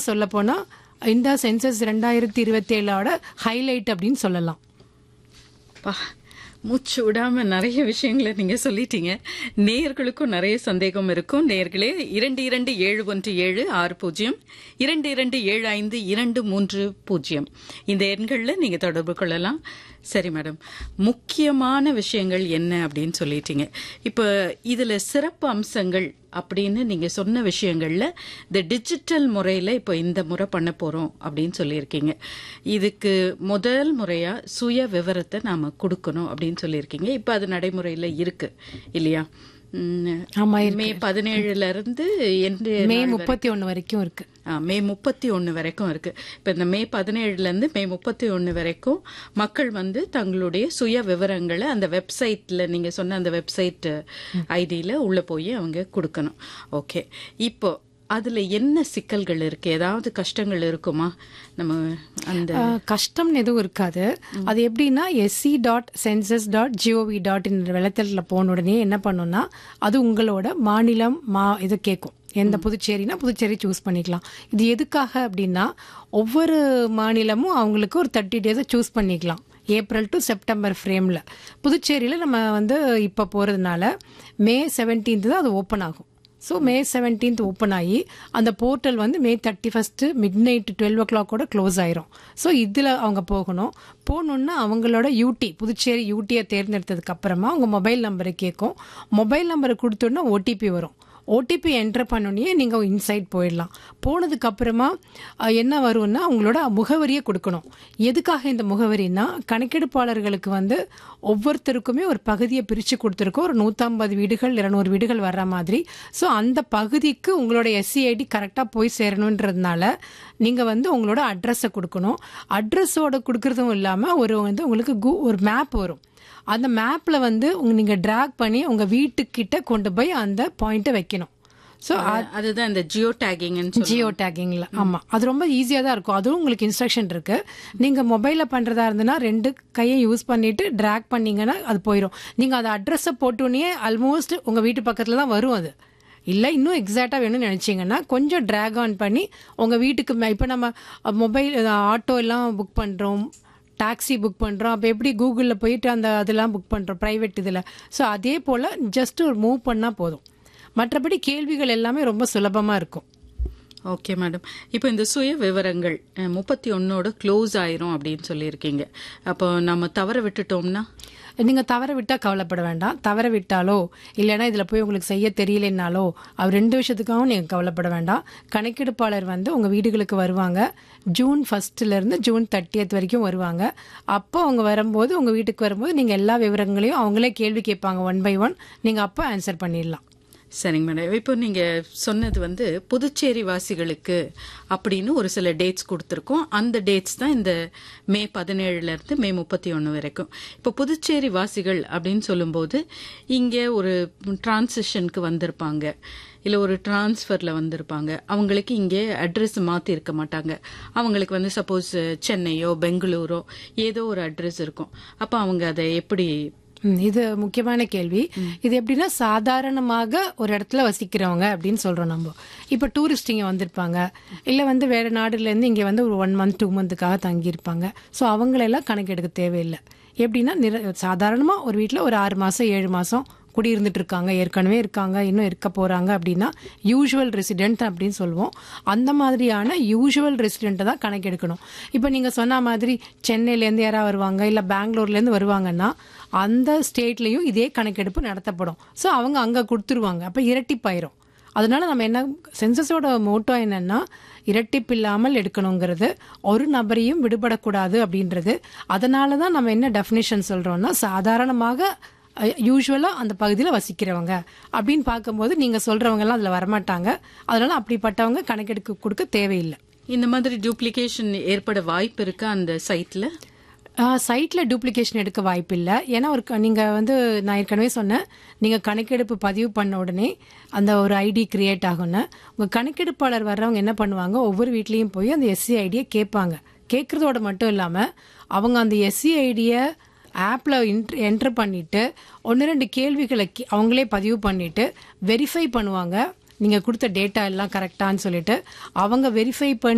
சொல்லப்போனால் இந்த சென்சஸ் ரெண்டாயிரத்தி இருபத்தி ஏழோட ஹைலைட் அப்படின்னு சொல்லலாம் பா மூச்சு விடாம நிறைய விஷயங்களை நீங்க சொல்லிட்டீங்க நேயர்களுக்கும் நிறைய சந்தேகம் இருக்கும் நேயர்களே இரண்டு இரண்டு ஏழு ஒன்று ஏழு ஆறு பூஜ்ஜியம் இரண்டு இரண்டு ஏழு ஐந்து இரண்டு மூன்று பூஜ்ஜியம் இந்த எண்கள்ல நீங்க தொடர்பு கொள்ளலாம் சரி மேடம் முக்கியமான விஷயங்கள் என்ன அப்படின்னு சொல்லிட்டீங்க இப்போ இதுல சிறப்பு அம்சங்கள் அப்படின்னு நீங்க சொன்ன விஷயங்கள்ல இந்த டிஜிட்டல் முறையில இப்போ இந்த முறை பண்ண போறோம் அப்படின்னு சொல்லியிருக்கீங்க இதுக்கு முதல் முறையா சுய விவரத்தை நாம கொடுக்கணும் அப்படின்னு சொல்லியிருக்கீங்க இப்போ அது நடைமுறையில இருக்கு இல்லையா உம், ஆமா, மே பதினேழுல இருந்து என்று மே முப்பத்தி ஒன்று வரைக்கும் இருக்கு ஆ, மே முப்பத்தி ஒன்று வரைக்கும் இருக்கு இப்போ இந்த மே பதினேழுல இருந்து மே முப்பத்தி ஒன்று வரைக்கும் மக்கள் வந்து தங்களுடைய சுய விவரங்களை அந்த வெப்சைட்ல நீங்க சொன்ன அந்த வெப்சைட் ஐடியில உள்ள போய் அவங்க கொடுக்கணும் ஓகே இப்போ அதுல என்ன சிக்கல்கள் இருக்கு ஏதாவது கஷ்டங்கள் இருக்குமா நம்ம அந்த ஆஹ், கஷ்டம்னு எதுவும் இருக்காது அது எப்படின்னா SC dot census dot G O V dot in வெள்ளத்தலில் போன உடனே என்ன பண்ணும்னா அது உங்களோட மாநிலம் மா இது கேட்கும் எந்த புதுச்சேரினா புதுச்சேரி சூஸ் பண்ணிக்கலாம் இது எதுக்காக அப்படின்னா ஒவ்வொரு மாநிலமும் அவங்களுக்கு ஒரு தேர்ட்டி டேஸை சூஸ் பண்ணிக்கலாம் ஏப்ரல் டு செப்டம்பர் ஃப்ரேமில் புதுச்சேரியில் நம்ம வந்து இப்போ போகிறதுனால மே செவன்டீன்த் தான் அது ஓப்பன் ஆகும் ஸோ மே செவன்டீன்த் ஓப்பன் ஆகி அந்த போர்ட்டல் வந்து May thirty first midnight twelve ஓ கிளாக்கோட க்ளோஸ் ஆயிரும் ஸோ இதில் அவங்க போகணும் போகணுன்னா அவங்களோட யூடி புதுச்சேரி யூடியை தேர்ந்தெடுத்ததுக்கு அப்புறமா அவங்க மொபைல் நம்பரை கேட்கும் மொபைல் நம்பரை கொடுத்தோன்னா ஓடிபி வரும் ஓடிபி என்டர் பண்ணோடனே நீங்கள் இன்சைட் போயிடலாம் போனதுக்கு அப்புறமா அஹ், என்ன வரும்னா உங்களோட முகவரியை கொடுக்கணும் எதுக்காக இந்த முகவரினா கணக்கெடுப்பாளர்களுக்கு வந்து ஒவ்வொருத்தருக்குமே ஒரு பகுதியை பிரித்து கொடுத்துருக்கோம் ஒரு நூற்றம்பது வீடுகள் இருநூறு வீடுகள் வர்ற மாதிரி ஸோ அந்த பகுதிக்கு உங்களோட எஸ்சிஐடி கரெக்டாக போய் சேரணுன்றதுனால நீங்கள் வந்து உங்களோட அட்ரஸை கொடுக்கணும் அட்ரஸோட கொடுக்கறதும் இல்லாமல் ஒரு வந்து உங்களுக்கு கூ ஒரு மேப் வரும் அந்த மேப்பில் வந்து உங்க நீங்கள் ட்ராக் பண்ணி உங்கள் வீட்டுக்கிட்ட கொண்டு போய் அந்த பாயிண்ட்டை வைக்கணும் ஸோ அதுதான் இந்த ஜியோ டேகிங்னு ஜியோ டேக்கிங்கில் ஆமாம் அது ரொம்ப ஈஸியாக தான் இருக்கும் அதுவும் உங்களுக்கு இன்ஸ்ட்ரக்ஷன் இருக்கு நீங்கள் மொபைலில் பண்ணுறதா இருந்ததுன்னா ரெண்டு கையை யூஸ் பண்ணிட்டு ட்ராக் பண்ணீங்கன்னா அது போயிடும் நீங்கள் அந்த அட்ரஸை போட்டோன்னே ஆல்மோஸ்ட் உங்கள் வீட்டு பக்கத்தில் தான் வரும் அது இல்லை இன்னும் எக்ஸாக்டாக வேணும்னு நினச்சிங்கன்னா கொஞ்சம் ட்ராக் ஆன் பண்ணி உங்கள் வீட்டுக்கு இப்போ நம்ம மொபைல் ஆட்டோ எல்லாம் புக் பண்ணுறோம் டாக்ஸி புக் பண்ணுறோம் அப்போ எப்படி கூகுளில் போயிட்டு அந்த அதெல்லாம் புக் பண்ணுறோம் ப்ரைவேட் இதில் ஸோ அதே போல் ஜஸ்ட் ஒரு மூவ் பண்ணால் போதும் மற்றபடி கேள்விகள் எல்லாமே ரொம்ப சுலபமாக இருக்கும் ஓகே மேடம் இப்போ இந்த சுய விவரங்கள் முப்பத்தி ஒன்னோட க்ளோஸ் ஆயிரும் அப்படின்னு சொல்லியிருக்கீங்க அப்போ நம்ம தவற விட்டுட்டோம்னா நீங்கள் தவற விட்டால் கவலைப்பட வேண்டாம் தவற விட்டாலோ இல்லைன்னா இதில் போய் உங்களுக்கு செய்ய தெரியலைன்னாலோ அவர் ரெண்டு விஷயத்துக்காகவும் நீங்கள் கவலைப்பட வேண்டாம் கணக்கெடுப்பாளர் வந்து உங்கள் வீடுகளுக்கு வருவாங்க ஜூன் ஃபஸ்ட்டுலேருந்து ஜூன் தேர்ட்டியத் வரைக்கும் வருவாங்க அப்போ அவங்க வரும்போது உங்கள் வீட்டுக்கு வரும்போது நீங்கள் எல்லா விவரங்களையும் அவங்களே கேள்வி கேட்பாங்க ஒன் பை ஒன் நீங்கள் அப்போ ஆன்சர் பண்ணிடலாம் சரிங்க மேடம் இப்போ நீங்க சொன்னது வந்து புதுச்சேரி வாசிகளுக்கு அப்படின்னு ஒரு சில டேட்ஸ் கொடுத்துருக்கோம் அந்த டேட்ஸ் தான் இந்த மே பதினேழுல இருந்து மே முப்பத்தி ஒன்று வரைக்கும் இப்போ புதுச்சேரி வாசிகள் அப்படின்னு சொல்லும்போது இங்கே ஒரு டிரான்சிஷனுக்கு வந்திருப்பாங்க இல்லை ஒரு டிரான்ஸ்ஃபரில் வந்திருப்பாங்க அவங்களுக்கு இங்கே அட்ரஸ் மாற்றி இருக்க மாட்டாங்க அவங்களுக்கு வந்து சப்போஸ் சென்னையோ பெங்களூரோ ஏதோ ஒரு அட்ரஸ் இருக்கும் அப்போ அவங்க அதை எப்படி ம், இது முக்கியமான கேள்வி இது எப்படின்னா சாதாரணமாக ஒரு இடத்துல வசிக்கிறவங்க அப்படின்னு சொல்றோம் நம்ம இப்போ டூரிஸ்ட் இங்கே வந்திருப்பாங்க இல்லை வந்து வேற நாடுலேருந்து இங்கே வந்து ஒரு ஒன் மந்த் டூ மந்த்துக்காக தங்கியிருப்பாங்க ஸோ அவங்களெல்லாம் கணக்கெடுக்க தேவையில்லை எப்படின்னா நிற சாதாரணமாக ஒரு வீட்டில் ஒரு ஆறு மாதம் ஏழு மாதம் குடியிருந்துட்டு இருக்காங்க ஏற்கனவே இருக்காங்க இன்னும் இருக்க போறாங்க அப்படின்னா யூஷுவல் ரெசிடென்ட் அப்படின்னு சொல்லுவோம் அந்த மாதிரியான யூஷுவல் ரெசிடென்ட்டை தான் கணக்கெடுக்கணும் இப்போ நீங்கள் சொன்ன மாதிரி சென்னையிலேருந்து யாராவது வருவாங்க இல்லை பெங்களூர்லேருந்து வருவாங்கன்னா அந்த ஸ்டேட்லேயும் இதே கணக்கெடுப்பு நடத்தப்படும் ஸோ அவங்க அங்கே கொடுத்துருவாங்க அப்போ இரட்டிப்பாயிரும் அதனால நம்ம என்ன சென்சஸோட மோட்டோ என்னன்னா இரட்டிப்பு இல்லாமல் எடுக்கணுங்கிறது ஒரு நபரையும் விடுபடக்கூடாது அப்படின்றது அதனால தான் நம்ம என்ன டெஃபினிஷன் சொல்றோம்னா சாதாரணமாக யூஸ்வலாக அந்த பகுதியில் வசிக்கிறவங்க அப்படின்னு பார்க்கும்போது நீங்கள் சொல்கிறவங்கலாம் அதில் வரமாட்டாங்க அதனால அப்படிப்பட்டவங்க கணக்கெடுக்க கொடுக்க தேவையில்லை இந்த மாதிரி டூப்ளிகேஷன் ஏற்பட வாய்ப்பு இருக்கா அந்த சைட்ல சைட்டில் டூப்ளிகேஷன் எடுக்க வாய்ப்பு இல்லை ஏன்னா ஒரு நீங்கள் வந்து நான் ஏற்கனவே சொன்னேன் நீங்கள் கணக்கெடுப்பு பதிவு பண்ண உடனே அந்த ஒரு ஐடி கிரியேட் ஆகும்னு உங்கள் கணக்கெடுப்பாளர் வர்றவங்க என்ன பண்ணுவாங்க ஒவ்வொரு வீட்லேயும் போய் அந்த எஸ்சி ஐடியை கேட்பாங்க கேட்குறதோட மட்டும் இல்லாமல் அவங்க அந்த எஸ்சி ஐடியை ஆப்பில் என்ட்ரு பண்ணிவிட்டு ஒன்று ரெண்டு கேள்விகளை கே- அவங்களே பதிவு பண்ணிவிட்டு வெரிஃபை பண்ணுவாங்க நீங்கள் கொடுத்த டேட்டா எல்லாம் கரெக்டான்னு சொல்லிட்டு அவங்க வெரிஃபை பண்ணி